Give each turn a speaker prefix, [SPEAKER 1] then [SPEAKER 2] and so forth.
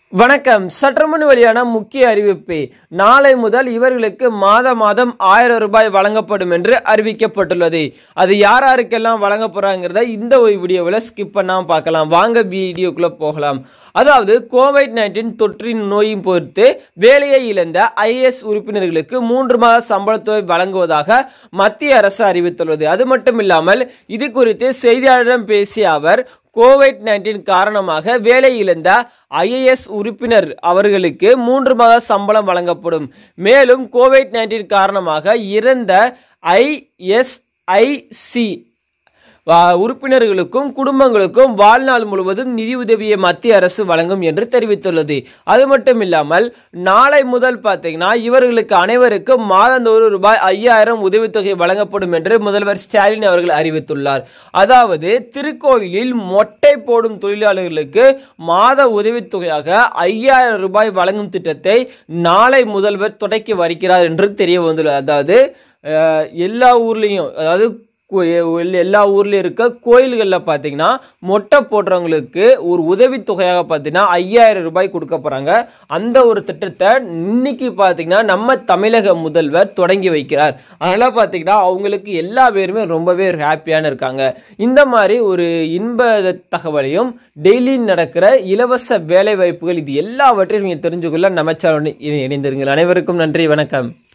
[SPEAKER 1] வணக்கம் சற்றுமுன் வெளியான முக்கிய அறிவிப்பு நாளை முதல் இவர்களுக்கு மாத மாதம் ஆயிரம் ரூபாய் வழங்கப்படும் என்று அறிவிக்கப்பட்டுள்ளது அது யார் யாருக்கெல்லாம் வழங்க போறாங்கிறத இந்த ஒரு வீடியோவில் ஸ்கிப் பண்ணாம பார்க்கலாம் வாங்க வீடியோக்குள்ள போகலாம் அதாவது கோவிட் நைன்டீன் தொற்றின் நோயும் பொறுத்து வேலையை இழந்த ஐஏஎஸ் உறுப்பினர்களுக்கு மூன்று மாத சம்பளத்தொகை வழங்குவதாக மத்திய அரசு அறிவித்துள்ளது அது மட்டும் இல்லாமல் இது குறித்து செய்தியாளரிடம் பேசிய அவர் கோவிட் நைன்டீன் காரணமாக வேலை இழந்த ஐஏஎஸ் உறுப்பினர் அவர்களுக்கு மூன்று மாத சம்பளம் வழங்கப்படும் மேலும் கோவிட் நைன்டீன் காரணமாக இறந்த ஐஎஸ்ஐசி உறுப்பினர்களுக்கும் குடும்பங்களுக்கும் வாழ்நாள் முழுவதும் நிதி உதவியை மத்திய அரசு வழங்கும் என்று தெரிவித்துள்ளது அது மட்டும் இல்லாமல் நாளை முதல் பார்த்தீங்கன்னா இவர்களுக்கு அனைவருக்கும் மாதந்தோறும் ரூபாய் ஐயாயிரம் உதவித்தொகை வழங்கப்படும் என்று முதல்வர் ஸ்டாலின் அவர்கள் அறிவித்துள்ளார் அதாவது திருக்கோயிலில் மொட்டை போடும் தொழிலாளர்களுக்கு மாத உதவித்தொகையாக ஐயாயிரம் ரூபாய் வழங்கும் திட்டத்தை நாளை முதல்வர் தொடக்கி வருகிறார் என்று தெரிய வந்துள்ளது அதாவது அஹ், எல்லா ஊர்லேயும் அதாவது கோ- எ- எல்லா ஊர்லயும் இருக்க கோயில்களில் பார்த்தீங்கன்னா மொட்டை போடுறவங்களுக்கு ஒரு உதவித்தொகையாக பார்த்தீங்கன்னா ஐயாயிரம் ரூபாய் கொடுக்க போறாங்க அந்த ஒரு திட்டத்தை இன்னைக்கு பார்த்தீங்கன்னா நம்ம தமிழக முதல்வர் தொடங்கி வைக்கிறார் அதனால பார்த்தீங்கன்னா அவங்களுக்கு எல்லா பேருமே ரொம்பவே ஹாப்பியான இருக்காங்க இந்த மாதிரி ஒரு இன்ப தகவலையும் டெய்லி நடக்கிற இலவச வேலை வாய்ப்புகள் இது எல்லாவற்றையும் நீங்க தெரிஞ்சுக்கொள்ள நம்ம சேனல் இணைந்திருங்கள் அனைவருக்கும் நன்றி வணக்கம்